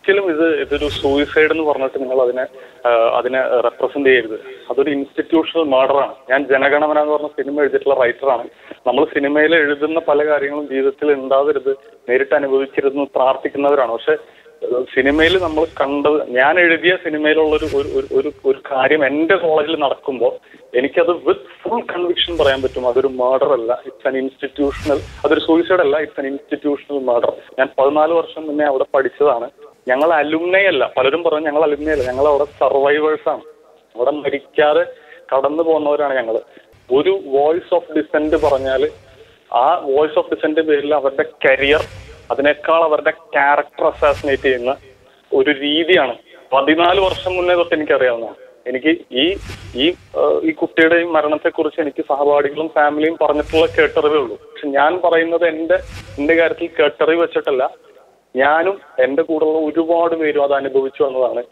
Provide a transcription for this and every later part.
ഒരിക്കലും ഇത് ഇതൊരു സൂയിസൈഡ് എന്ന് പറഞ്ഞിട്ട് നിങ്ങൾ അതിനെ ആ, അതിനെ റെപ്രസെന്റ് ചെയ്യരുത് അതൊരു ഇൻസ്റ്റിറ്റ്യൂഷണൽ മർഡറാണ് ഞാൻ ജനഗണമന എന്ന് പറഞ്ഞ സിനിമ എഴുതിയിട്ടുള്ള റൈറ്ററാണ് നമ്മൾ സിനിമയിൽ എഴുതുന്ന പല കാര്യങ്ങളും ജീവിതത്തിൽ ഉണ്ടാവരുത് നേരിട്ട് അനുഭവിക്കരുതെന്ന് പ്രാർത്ഥിക്കുന്നവരാണ് പക്ഷെ സിനിമയിൽ നമ്മൾ കണ്ടത് ഞാൻ എഴുതിയ സിനിമയിലുള്ള ഒരു ഒരു- ഒരു- ഒരു ഒരു കാര്യം എന്റെ കോളേജിൽ നടക്കുമ്പോൾ എനിക്കത് വിത്ത് ഫുൾ കൺവിക്ഷൻ പറയാൻ പറ്റും അതൊരു മർഡർ അല്ല ഇറ്റ്സ് അൻ ഇൻസ്റ്റിറ്റ്യൂഷണൽ അതൊരു സൂയിസൈഡ് അല്ല ഇറ്റ്സ് അൻ ഇൻസ്റ്റിറ്റ്യൂഷണൽ മർഡർ ഞാൻ പതിനാല് വർഷം മുന്നേ അവിടെ പഠിച്ചതാണ് ഞങ്ങൾ അലുമിനൈ അല്ല പലരും പറഞ്ഞു ഞങ്ങൾ അലുമിനൈ അല്ല ഞങ്ങൾ അവിടെ സർവൈവേഴ്സ് ആണ് അവിടെ മരിക്കാതെ കടന്നു പോകുന്നവരാണ് ഞങ്ങൾ ഒരു വോയിസ് ഓഫ് ഡിസെന്റ് പറഞ്ഞാൽ ആ വോയിസ് ഓഫ് ഡിസെന്റ് പേരിൽ അവരുടെ കരിയർ അതിനേക്കാൾ അവരുടെ ക്യാരക്ടർ അസാസിനേറ്റ് ചെയ്യുന്ന ഒരു രീതിയാണ് പതിനാല് വർഷം മുന്നേ തൊട്ട് എനിക്കറിയാവുന്നതാണ് എനിക്ക് ഈ ഈ ആ, ഈ കുട്ടിയുടെയും മരണത്തെക്കുറിച്ച് എനിക്ക് സഹപാഠികളും ഫാമിലിയും പറഞ്ഞിട്ടുള്ള കേട്ടറിവേ ഉള്ളൂ പക്ഷെ ഞാൻ പറയുന്നത് എന്റെ എന്റെ കാര്യത്തിൽ കേട്ടറിവ് വെച്ചിട്ടല്ല ഞാനും എന്റെ കൂടെയുള്ള ഒരുപാട് പേരും അത് അനുഭവിച്ചു വന്നതാണ്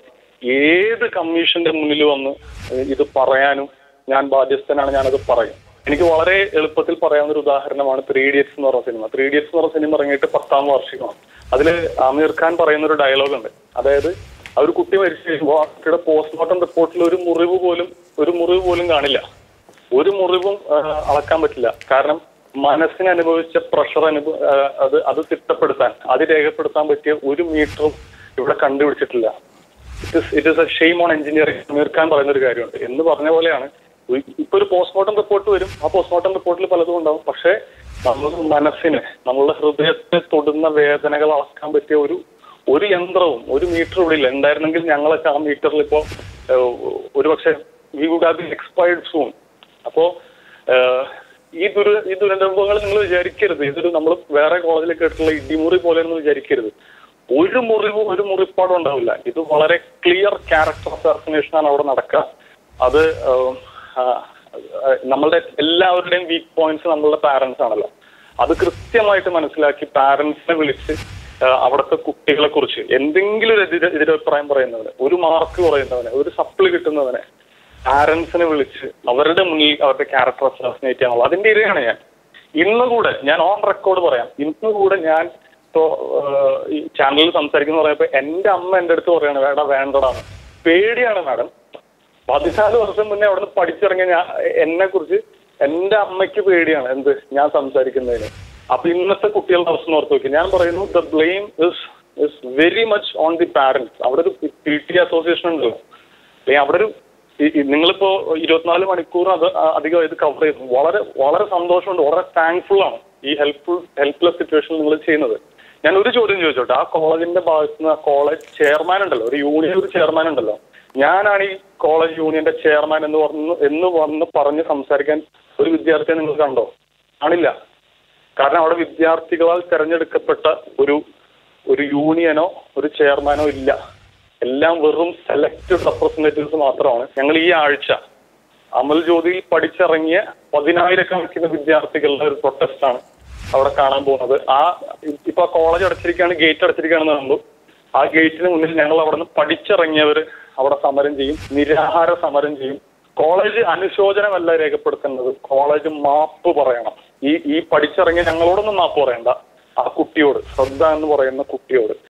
ഏത് കമ്മീഷന്റെ മുന്നിൽ വന്ന് ഇത് പറയാനും ഞാൻ ബാധ്യസ്ഥനാണ് ഞാനത് പറയും എനിക്ക് വളരെ എളുപ്പത്തിൽ പറയാവുന്ന ഒരു ഉദാഹരണമാണ് ത്രീ ഇഡിയറ്റ്സ് എന്ന് പറഞ്ഞ സിനിമ ത്രീ ഇഡിയറ്റ്സ് എന്ന് പറഞ്ഞ സിനിമ ഇറങ്ങിയിട്ട് പത്താം വാർഷികമാണ് അതിൽ ആമീർ ഖാൻ പറയുന്ന ഒരു ഡയലോഗ് ഉണ്ട് അതായത് ആ ഒരു കുട്ടി മരിച്ചു കഴിയുമ്പോൾ ആ കുട്ടിയുടെ പോസ്റ്റ്മോർട്ടം റിപ്പോർട്ടിൽ ഒരു മുറിവ് പോലും ഒരു മുറിവ് പോലും കാണില്ല ഒരു മുറിവും ആ, അളക്കാൻ പറ്റില്ല കാരണം മനസ്സിന് അനുഭവിച്ച പ്രഷർ അനുഭവ ആ, അത് അത് തിട്ടപ്പെടുത്താൻ അത് രേഖപ്പെടുത്താൻ പറ്റിയ ഒരു മീറ്ററും ഇവിടെ കണ്ടുപിടിച്ചിട്ടില്ല it is it is a shame on engineering Aamir Khan പറയുന്ന ഒരു കാര്യമുണ്ട് എന്ന് പറഞ്ഞ പോലെയാണ് ഒരു- ഇപ്പൊ ഒരു പോസ്റ്റ്മോർട്ടം റിപ്പോർട്ട് വരും ആ പോസ്റ്റ്മോർട്ടം റിപ്പോർട്ടിൽ പലതും ഉണ്ടാവും പക്ഷേ നമ്മുടെ മനസ്സിന് നമ്മളുടെ ഹൃദയത്തെ തൊടുന്ന വേദനകൾ അളക്കാൻ പറ്റിയ ഒരു ഒരു യന്ത്രവും ഒരു മീറ്റർ ഇവിടെ ഇല്ല ഉണ്ടായിരുന്നെങ്കിൽ ഞങ്ങളൊക്കെ ആ മീറ്ററിൽ ഇപ്പോ ഒരുപക്ഷെ we would have been expired soon അപ്പോ ഏഹ്, ഈ ദുര ഈ ദുരന്തങ്ങൾ നിങ്ങൾ വിചാരിക്കരുത് ഇതൊരു നമ്മൾ വേറെ കോളേജിൽ കേട്ടിട്ടുള്ള ഇടിമുറി പോലെയൊന്നും വിചാരിക്കരുത് ഒരു മുറിവും ഒരു മുറിപ്പാടും ഉണ്ടാവില്ല ഇത് വളരെ ക്ലിയർ ക്യാരക്ടർ അസാസിനേഷൻ ആണ് അവിടെ നടക്കുക അത് ഏഹ്, ആ, ആ, നമ്മളുടെ എല്ലാവരുടെയും വീക്ക് പോയിന്റ്സ് നമ്മളുടെ പാരന്റ്സ് ആണല്ലോ അത് കൃത്യമായിട്ട് മനസ്സിലാക്കി പാരന്റ്സിനെ വിളിച്ച് ആ, അവിടുത്തെ കുട്ടികളെ കുറിച്ച് എന്തെങ്കിലും ഒരു എതിര് എതിരഭിപ്രായം പറയുന്നവനെ ഒരു മാർക്ക് കുറയുന്നവനെ ഒരു സപ്ലി കിട്ടുന്നവനെ പാരന്റ്സിനെ വിളിച്ച് അവരുടെ മുന്നിൽ അവരുടെ ക്യാരക്ടർ അസാസിനേറ്റ് ചെയ്യാനുള്ള അതിന്റെ ഇരയാണ് ഞാൻ ഇന്ന് കൂടെ ഞാൻ ഓൺ റെക്കോർഡ് പറയാം ഇന്ന് കൂടെ ഞാൻ ഇപ്പോ ഏഹ്, ഈ ചാനലിൽ സംസാരിക്കുന്ന പറയുമ്പോ എന്റെ അമ്മ എന്റെ അടുത്ത് പറയാണ് വേണ്ട വേണ്ടടാന്ന് പേടിയാണ് മാഡം പതിനാല് വർഷം മുന്നേ അവിടെ നിന്ന് പഠിച്ചിറങ്ങിയ ഞാൻ എന്നെ കുറിച്ച് എന്റെ അമ്മയ്ക്ക് പേടിയാണ് എന്ത് ഞാൻ സംസാരിക്കുന്നതിന് അപ്പൊ ഇന്നത്തെ കുട്ടികളുടെ അവസ്ഥ ഓർത്ത് നോക്കി ഞാൻ പറയുന്നു the blame is is very much on the parents അവിടെ ഒരു പി ടി അസോസിയേഷൻ ഉണ്ടല്ലോ അല്ലെങ്കിൽ അവിടെ ഒരു ഈ- ഈ നിങ്ങളിപ്പോ ഇരുപത്തിനാല് മണിക്കൂർ അത് അ- അധികം ഇത് കവർ ചെയ്തു വളരെ വളരെ സന്തോഷമുണ്ട് വളരെ താങ്ക്ഫുൾ ആണ് ഈ ഹെൽപ്ഫുൾ ഹെൽപ്ലെസ് സിറ്റുവേഷൻ നിങ്ങൾ ചെയ്യുന്നത് ഞാൻ ഒരു ചോദ്യം ചോദിച്ചോട്ടെ ആ കോളേജിന്റെ ഭാഗത്ത് നിന്ന് കോളേജ് ചെയർമാൻ ഉണ്ടല്ലോ ഒരു യൂണിയൻ ഒരു ചെയർമാൻ ഉണ്ടല്ലോ ഞാനാണ് ഈ കോളേജ് യൂണിയന്റെ ചെയർമാൻ എന്ന് പറഞ്ഞു എന്ന് വന്ന് പറഞ്ഞ് സംസാരിക്കാൻ ഒരു വിദ്യാർത്ഥിയെ നിങ്ങൾ കണ്ടോ കാണില്ല കാരണം അവിടെ വിദ്യാർത്ഥികളാൽ തെരഞ്ഞെടുക്കപ്പെട്ട ഒരു ഒരു യൂണിയനോ ഒരു ചെയർമാനോ ഇല്ല എല്ലാം വെറും സെലക്റ്റഡ് റെപ്രസെന്റേറ്റീവ്സ് മാത്രമാണ് ഞങ്ങൾ ഈ ആഴ്ച അമൽ ജ്യോതിയിൽ പഠിച്ചിറങ്ങിയ പതിനായിരക്കണക്കിന് വിദ്യാർത്ഥികളുടെ ഒരു പ്രൊട്ടസ്റ്റ് ആണ് അവിടെ കാണാൻ പോകുന്നത് ആ ഇപ്പൊ കോളേജ് അടച്ചിരിക്കുകയാണ് ഗേറ്റ് അടച്ചിരിക്കുകയാണെന്ന് കണ്ടു ആ ഗേറ്റിന് മുന്നിൽ ഞങ്ങൾ അവിടെ നിന്ന് പഠിച്ചിറങ്ങിയവർ അവിടെ സമരം ചെയ്യും നിരാഹാര സമരം ചെയ്യും കോളേജ് അനുശോചനമല്ല രേഖപ്പെടുത്തേണ്ടത് കോളേജ് മാപ്പ് പറയണം ഈ ഈ പഠിച്ചിറങ്ങിയ ഞങ്ങളോടൊന്നും മാപ്പ് പറയണ്ട ആ കുട്ടിയോട് ശ്രദ്ധ എന്ന് പറയുന്ന കുട്ടിയോട്